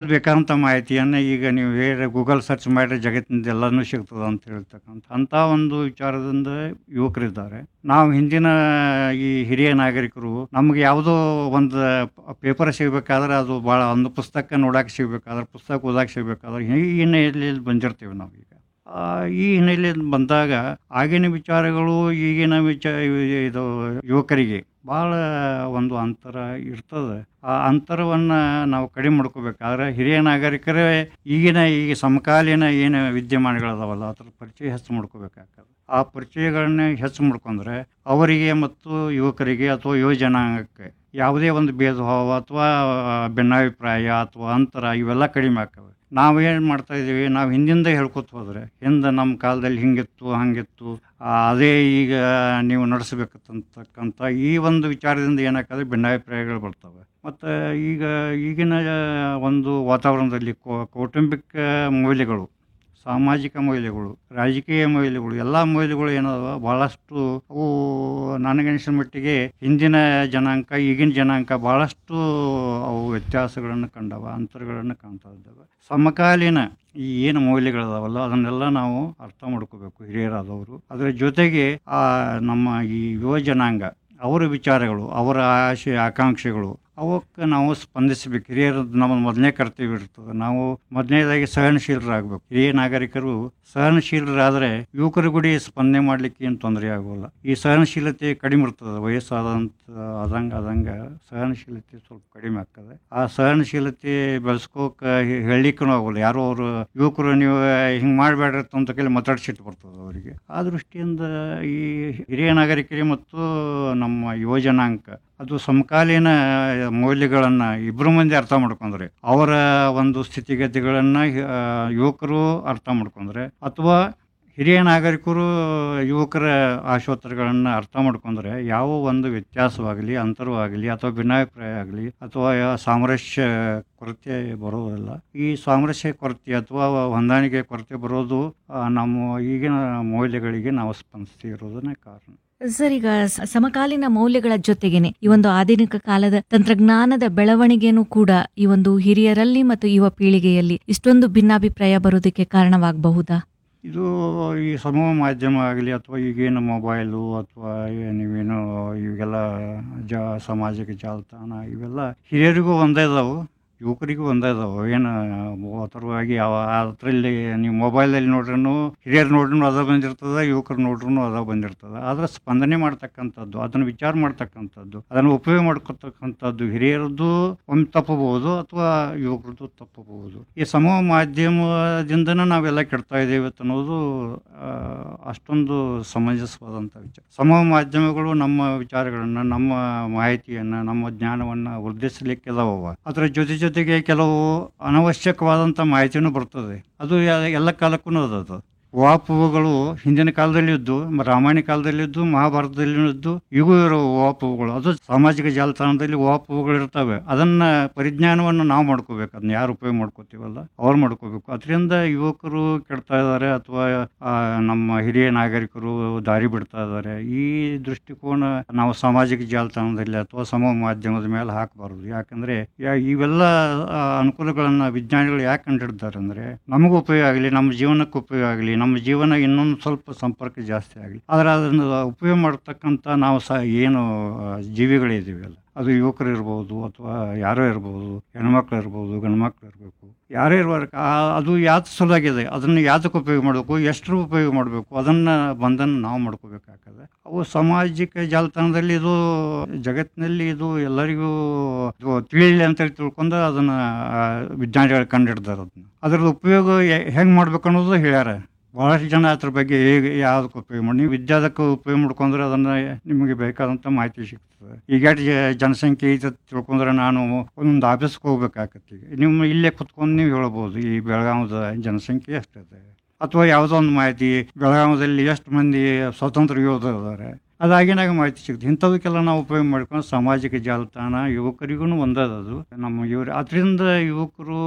ಬೇಕಾದಂಥ ಮಾಹಿತಿಯನ್ನು ಈಗ ನೀವು ಹೇಳಿ ಗೂಗಲ್ ಸರ್ಚ್ ಮಾಡಿದ್ರೆ ಜಗತ್ತಿನಿಂದ ಎಲ್ಲನೂ ಸಿಗ್ತದೆ ಅಂತ ಹೇಳ್ತಕ್ಕಂಥ ಅಂಥ ಒಂದು ವಿಚಾರದಿಂದ ಯುವಕರಿದ್ದಾರೆ ನಾವು ಹಿಂದಿನ ಈ ಹಿರಿಯ ನಾಗರಿಕರು ನಮ್ಗೆ ಯಾವುದೋ ಒಂದು ಪೇಪರ್ ಸಿಗಬೇಕಾದ್ರೆ ಅದು ಭಾಳ ಒಂದು ಪುಸ್ತಕ ನೋಡಕ್ಕೆ ಸಿಗಬೇಕಾದ್ರೆ ಪುಸ್ತಕ ಓದಕ್ಕೆ ಸಿಗಬೇಕಾದ್ರೆ ಈ ಹಿನ್ನೆಲೆಯಲ್ಲಿ ಬಂದಿರ್ತೀವಿ ನಾವೀಗ ಆ, ಈ ಹಿನ್ನೆಲೆಯಲ್ಲಿ ಬಂದಾಗ ಆಗಿನ ವಿಚಾರಗಳು ಈಗಿನ ವಿಚಾರ ಇದು ಯುವಕರಿಗೆ ಭಾಳ ಒಂದು ಅಂತರ ಇರ್ತದೆ ಆ ಅಂತರವನ್ನು ನಾವು ಕಡಿಮೆ ಮಾಡ್ಕೋಬೇಕಾದ್ರೆ ಹಿರಿಯ ನಾಗರಿಕರೇ ಈಗಿನ ಈಗ ಸಮಕಾಲೀನ ಏನು ವಿದ್ಯಮಾನಗಳದಾವಲ್ಲ ಅದ್ರ ಪರಿಚಯ ಹೆಚ್ಚು ಮಾಡ್ಕೋಬೇಕಾಗ್ತದೆ ಆ ಪರಿಚಯಗಳನ್ನ ಹೆಚ್ಚು ಮಾಡ್ಕೊಂಡ್ರೆ ಅವರಿಗೆ ಮತ್ತು ಯುವಕರಿಗೆ ಅಥವಾ ಯುವ ಜನಾಂಗಕ್ಕೆ ಯಾವುದೇ ಒಂದು ಭೇದ ಭಾವ ಅಥವಾ ಭಿನ್ನಾಭಿಪ್ರಾಯ ಅಥವಾ ಅಂತರ ಇವೆಲ್ಲ ಕಡಿಮೆ ಆಗ್ತವೆ ನಾವೇನು ಮಾಡ್ತಾ ಇದ್ದೀವಿ ನಾವು ಹಿಂದಿಂದ ಹೇಳ್ಕೊತ ಹೋದ್ರೆ ಹಿಂದೆ ನಮ್ಮ ಕಾಲದಲ್ಲಿ ಹಿಂಗಿತ್ತು ಹಂಗಿತ್ತು ಆ, ಅದೇ ಈಗ ನೀವು ನಡೆಸಬೇಕಂತಕ್ಕಂಥ ಈ ಒಂದು ವಿಚಾರದಿಂದ ಏನಾಗ್ತದೆ ಭಿನ್ನಾಭಿಪ್ರಾಯಗಳು ಬರ್ತವೆ ಮತ್ತು ಈಗ ಈಗಿನ ಒಂದು ವಾತಾವರಣದಲ್ಲಿ ಕೌ- ಕೌಟುಂಬಿಕ ಮೌಲ್ಯಗಳು ಸಾಮಾಜಿಕ ಮೌಲ್ಯಗಳು ರಾಜಕೀಯ ಮೌಲ್ಯಗಳು ಎಲ್ಲ ಮೌಲ್ಯಗಳು ಏನದಾವ ಭಾಳಷ್ಟು ಅವು ನನಗನಿಸಿದ ಮಟ್ಟಿಗೆ ಹಿಂದಿನ ಜನಾಂಗ ಈಗಿನ ಜನಾಂಗ ಭಾಳಷ್ಟು ಅವು ವ್ಯತ್ಯಾಸಗಳನ್ನು ಕಂಡವ ಅಂತರಗಳನ್ನು ಕಾಣ್ತಾ ಇದ್ದಾವೆ ಸಮಕಾಲೀನ ಈ ಏನು ಮೌಲ್ಯಗಳದಾವಲ್ಲ ಅದನ್ನೆಲ್ಲ ನಾವು ಅರ್ಥ ಮಾಡ್ಕೋಬೇಕು ಹಿರಿಯರಾದವರು ಅದರ ಜೊತೆಗೆ ಆ ನಮ್ಮ ಈ ಯುವ ಜನಾಂಗ ಅವರ ವಿಚಾರಗಳು ಅವರ ಆಶೆ ಆಕಾಂಕ್ಷೆಗಳು ಅವಕ್ಕೆ ನಾವು ಸ್ಪಂದಿಸಬೇಕು ಹಿರಿಯರದ್ದು ನಮ್ಮ ಮೊದಲನೇ ಕರ್ತವ್ಯ ಇರ್ತದೆ ನಾವು ಮೊದಲನೇದಾಗಿ ಸಹನಶೀಲರಾಗಬೇಕು ಹಿರಿಯ ನಾಗರಿಕರು ಸಹನಶೀಲರಾದರೆ ಯುವಕರ ಗುಡಿ ಸ್ಪಂದನೆ ಮಾಡಲಿಕ್ಕೆ ಏನು ತೊಂದರೆ ಆಗೋಲ್ಲ ಈ ಸಹನಶೀಲತೆ ಕಡಿಮೆ ಇರ್ತದೆ ವಯಸ್ಸಾದಂತ ಆದಂಗೆ ಆದಂಗೆ ಸಹನಶೀಲತೆ ಸ್ವಲ್ಪ ಕಡಿಮೆ ಆಗ್ತದೆ ಆ ಸಹನಶೀಲತೆ ಬೆಳೆಸ್ಕೋಕ ಹೇಳಲಿಕ್ಕೂ ಆಗೋಲ್ಲ ಯಾರೋ ಅವರು ಯುವಕರು ನೀವು ಹಿಂಗೆ ಮಾಡಬೇಡ್ರಿ ಅಂತ ಕೇಳಿ ಮಾತಾಡ್ಸಿಟ್ಟು ಬರ್ತದೆ ಅವರಿಗೆ ಆ ದೃಷ್ಟಿಯಿಂದ ಈ ಹಿರಿಯ ನಾಗರಿಕರಿಗೆ ಮತ್ತು ನಮ್ಮ ಯುವ ಜನಾಂಗ ಅದು ಸಮಕಾಲೀನ ಮೌಲ್ಯಗಳನ್ನು ಇಬ್ಬರು ಮಂದಿ ಅರ್ಥ ಮಾಡ್ಕೊಂಡ್ರೆ ಅವರ ಒಂದು ಸ್ಥಿತಿಗತಿಗಳನ್ನು ಯುವಕರು ಅರ್ಥ ಮಾಡ್ಕೊಂಡ್ರೆ ಅಥವಾ ಹಿರಿಯ ನಾಗರಿಕರು ಯುವಕರ ಆಶೋತ್ತರಗಳನ್ನು ಅರ್ಥ ಮಾಡ್ಕೊಂಡ್ರೆ ಯಾವ ಒಂದು ವ್ಯತ್ಯಾಸವಾಗಲಿ ಅಂತರವಾಗಲಿ ಅಥವಾ ಭಿನ್ನಾಭಿಪ್ರಾಯ ಆಗಲಿ ಅಥವಾ ಯಾವ ಸಾಮರಸ್ಯ ಕೊರತೆ ಬರೋದಿಲ್ಲ ಈ ಸಾಮರಸ್ಯ ಕೊರತೆ ಅಥವಾ ಹೊಂದಾಣಿಕೆ ಕೊರತೆ ಬರೋದು ಆ, ನಮ್ಮ ಈಗಿನ ಮೌಲ್ಯಗಳಿಗೆ ನಾವು ಸ್ಪಂದಿಸ್ತಿರೋದನ್ನೇ ಕಾರಣ ಸರ್ ಈಗ ಸ- ಸಮಕಾಲೀನ ಮೌಲ್ಯಗಳ ಜೊತೆಗೇನೆ ಈ ಒಂದು ಆಧುನಿಕ ಕಾಲದ ತಂತ್ರಜ್ಞಾನದ ಬೆಳವಣಿಗೆನೂ ಕೂಡ ಈ ಒಂದು ಹಿರಿಯರಲ್ಲಿ ಮತ್ತು ಯುವ ಪೀಳಿಗೆಯಲ್ಲಿ ಇಷ್ಟೊಂದು ಭಿನ್ನಾಭಿಪ್ರಾಯ ಬರೋದಕ್ಕೆ ಕಾರಣವಾಗಬಹುದಾ ಇದು ಈ ಸಮೂಹ ಮಾಧ್ಯಮ ಆಗಲಿ ಅಥವಾ ಈಗೇನು ಮೊಬೈಲು ಅಥವಾ ಏ- ನೀವೇನು ಇವೆಲ್ಲ ಜಾ ಸಾಮಾಜಿಕ ಜಾಲತಾಣ ಇವೆಲ್ಲ ಹಿರಿಯರಿಗೂ ಒಂದೇ ಇದಾವೆ ಯುವಕರಿಗೂ ಒಂದೇ ಇದಾವೆ ಏನು ಅಥರವಾಗಿ ಯಾವ ಅದರಲ್ಲಿ ನೀವು ಮೊಬೈಲಲ್ಲಿ ನೋಡ್ರೂ ಹಿರಿಯರು ನೋಡ್ರೂ ಅದ ಬಂದಿರ್ತದೆ ಯುವಕರು ನೋಡ್ರೂ ಅದ ಬಂದಿರ್ತದೆ ಆದರೆ ಸ್ಪಂದನೆ ಮಾಡ್ತಕ್ಕಂಥದ್ದು ಅದನ್ನು ವಿಚಾರ ಮಾಡ್ತಕ್ಕಂಥದ್ದು ಅದನ್ನು ಉಪಯೋಗ ಮಾಡ್ಕೊತಕ್ಕಂಥದ್ದು ಹಿರಿಯರದ್ದು ಒಂದು ತಪ್ಪಬಹುದು ಅಥವಾ ಯುವಕರದ್ದು ತಪ್ಪಬಹುದು ಈ ಸಮೂಹ ಮಾಧ್ಯಮದಿಂದನೇ ನಾವೆಲ್ಲ ಕೆಡ್ತಾ ಇದ್ದೇವೆ ಅಂತ ಅನ್ನೋದು ಆ, ಅಷ್ಟೊಂದು ಸಮಂಜಸವಾದಂಥ ವಿಚಾರ ಸಮೂಹ ಮಾಧ್ಯಮಗಳು ನಮ್ಮ ವಿಚಾರಗಳನ್ನು ನಮ್ಮ ಮಾಹಿತಿಯನ್ನು ನಮ್ಮ ಜ್ಞಾನವನ್ನು ವೃದ್ಧಿಸಲಿಕ್ಕೆ ಇದಾವವ ಅದರ ಜೊತೆ ಜೊತೆಗೆ ಕೆಲವು ಅನವಶ್ಯಕವಾದಂಥ ಮಾಹಿತಿನೂ ಬರ್ತದೆ ಅದು ಯ- ಎಲ್ಲ ಕಾಲಕ್ಕೂ ಅದದು ವಾಪುಗಳು ಹಿಂದಿನ ಕಾಲದಲ್ಲಿ ಇದ್ದು ರಾಮಾಯಣ ಕಾಲದಲ್ಲಿ ಇದ್ದು ಮಹಾಭಾರತದಲ್ಲಿ ಇದ್ದು ಈಗೂ ಇರೋ ವಾಪುಗಳು ಅದು ಸಾಮಾಜಿಕ ಜಾಲತಾಣದಲ್ಲಿ ವಾಪುಗಳು ಇರ್ತವೆ ಅದನ್ನ ಪರಿಜ್ಞಾನವನ್ನು ನಾವು ಮಾಡ್ಕೋಬೇಕು ಅದನ್ನ ಯಾರು ಉಪಯೋಗ ಮಾಡ್ಕೋತೀವಲ್ಲ ಅವ್ರು ಮಾಡ್ಕೋಬೇಕು ಅದರಿಂದ ಯುವಕರು ಕೆಡ್ತಾ ಇದ್ದಾರೆ ಅಥವಾ ಆ, ನಮ್ಮ ಹಿರಿಯ ನಾಗರಿಕರು ದಾರಿ ಬಿಡ್ತಾ ಇದ್ದಾರೆ ಈ ದೃಷ್ಟಿಕೋನ ನಾವು ಸಾಮಾಜಿಕ ಜಾಲತಾಣದಲ್ಲಿ ಅಥವಾ ಸಮೂಹ ಮಾಧ್ಯಮದ ಮೇಲೆ ಹಾಕಬಾರ್ದು ಯಾಕಂದ್ರೆ ಯಾ- ಇವೆಲ್ಲ ಆ, ಅನುಕೂಲಗಳನ್ನ ವಿಜ್ಞಾನಿಗಳು ಯಾಕೆ ಕಂಡಿಡ್ತಾರೆ ಅಂದ್ರೆ ನಮಗೂ ಉಪಯೋಗ ಆಗಲಿ ನಮ್ಮ ಜೀವನಕ್ಕೆ ಉಪಯೋಗ ಆಗಲಿ ನಮ್ಮ ಜೀವನ ಇನ್ನೊಂದು ಸ್ವಲ್ಪ ಸಂಪರ್ಕ ಜಾಸ್ತಿ ಆಗಲಿ ಆದರೆ ಅದನ್ನು ಉಪಯೋಗ ಮಾಡ್ತಕ್ಕಂಥ ನಾವು ಸಹ ಏನು ಆ, ಜೀವಿಗಳಿದ್ದೀವಲ್ಲ ಅದು ಯುವಕರು ಇರ್ಬೋದು ಅಥವಾ ಯಾರೋ ಇರ್ಬೋದು ಹೆಣ್ಮಕ್ಳು ಇರ್ಬೋದು ಗಂಡ್ಮಕ್ಳು ಇರಬೇಕು ಯಾರೇ ಇರುವಾಗ ಅದು ಯಾವ್ದು ಸಲುವಾಗಿದೆ ಅದನ್ನು ಯಾವ್ದಕ್ಕೆ ಉಪಯೋಗ ಮಾಡಬೇಕು ಎಷ್ಟು ಉಪಯೋಗ ಮಾಡಬೇಕು ಅದನ್ನು ಬಂಧನ ನಾವು ಮಾಡ್ಕೋಬೇಕಾಗ್ತದೆ ಅವು ಸಾಮಾಜಿಕ ಜಾಲತಾಣದಲ್ಲಿ ಇದು ಜಗತ್ತಿನಲ್ಲಿ ಇದು ಎಲ್ಲರಿಗೂ ಇದು ತಿಳಿಯಲಿ ಅಂತ ಹೇಳಿ ತಿಳ್ಕೊಂಡು ಅದನ್ನು ವಿಜ್ಞಾನಿಗಳು ಕಂಡಿಡ್ದಾರೆ ಅದನ್ನ ಅದ್ರದ್ದು ಉಪಯೋಗ ಹೆಂಗೆ ಮಾಡ್ಬೇಕು ಅನ್ನೋದು ಹೇಳ್ಯಾರ ಭಾಳಷ್ಟು ಜನ ಅದ್ರ ಬಗ್ಗೆ ಹೇಗೆ ಯಾವುದಕ್ಕೆ ಉಪಯೋಗ ಮಾಡಿ ನೀವು ವಿದ್ಯಾದಕ್ಕೆ ಉಪಯೋಗ ಮಾಡ್ಕೊಂಡ್ರೆ ಅದನ್ನು ನಿಮಗೆ ಬೇಕಾದಂಥ ಮಾಹಿತಿ ಸಿಗ್ತದೆ ಈಗ ಎಷ್ಟು ಜ- ಜನಸಂಖ್ಯೆ ಐತೆ ಅಂತ ತಿಳ್ಕೊಂಡ್ರೆ ನಾನು ಒಂದೊಂದು ಆಫೀಸ್ಗೆ ಹೋಗ್ಬೇಕಾಗತ್ತೆ ಈಗ ನಿಮ್ಮ ಇಲ್ಲೇ ಕುತ್ಕೊಂಡು ನೀವು ಹೇಳ್ಬೋದು ಈ ಬೆಳಗಾವದ ಜನಸಂಖ್ಯೆ ಎಷ್ಟಿದೆ ಅಥವಾ ಯಾವುದೋ ಒಂದು ಮಾಹಿತಿ ಬೆಳಗಾವದಲ್ಲಿ ಎಷ್ಟು ಮಂದಿ ಸ್ವತಂತ್ರ ಯೋಧರು ಇದ್ದಾರೆ ಅದಾಗಿನಾಗ ಮಾಹಿತಿ ಸಿಗುತ್ತೆ ಇಂಥದಕ್ಕೆಲ್ಲ ನಾವು ಉಪಯೋಗ ಮಾಡ್ಕೊಂಡು ಸಾಮಾಜಿಕ ಜಾಲತಾಣ ಯುವಕರಿಗೂ ಒಂದದು ನಮ್ಮ ಇವರು ಅದರಿಂದ ಯುವಕರು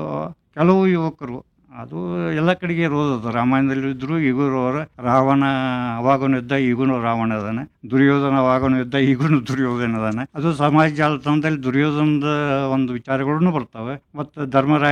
ಕೆಲವು ಯುವಕರು ಅದು ಎಲ್ಲ ಕಡೆಗೆ ಇರೋದು ರಾಮಾಯಣದಲ್ಲಿ ಇದ್ರು ಈಗೂ ಇರೋರು ರಾವಣ ಅವಾಗನು ಇದ್ದ ಈಗೂ ರಾವಣ ಅದಾನೆ ದುರ್ಯೋಧನ ಅವಾಗನು ಇದ್ದ ಈಗೂ ದುರ್ಯೋಧನ ಅದಾನೆ ಅದು ಸಮಾಜ ಜಾಲತಾಣದಲ್ಲಿ ದುರ್ಯೋಧನದ ಒಂದು ವಿಚಾರಗಳೂ ಬರ್ತವೆ ಮತ್ತು ಧರ್ಮರಾಯ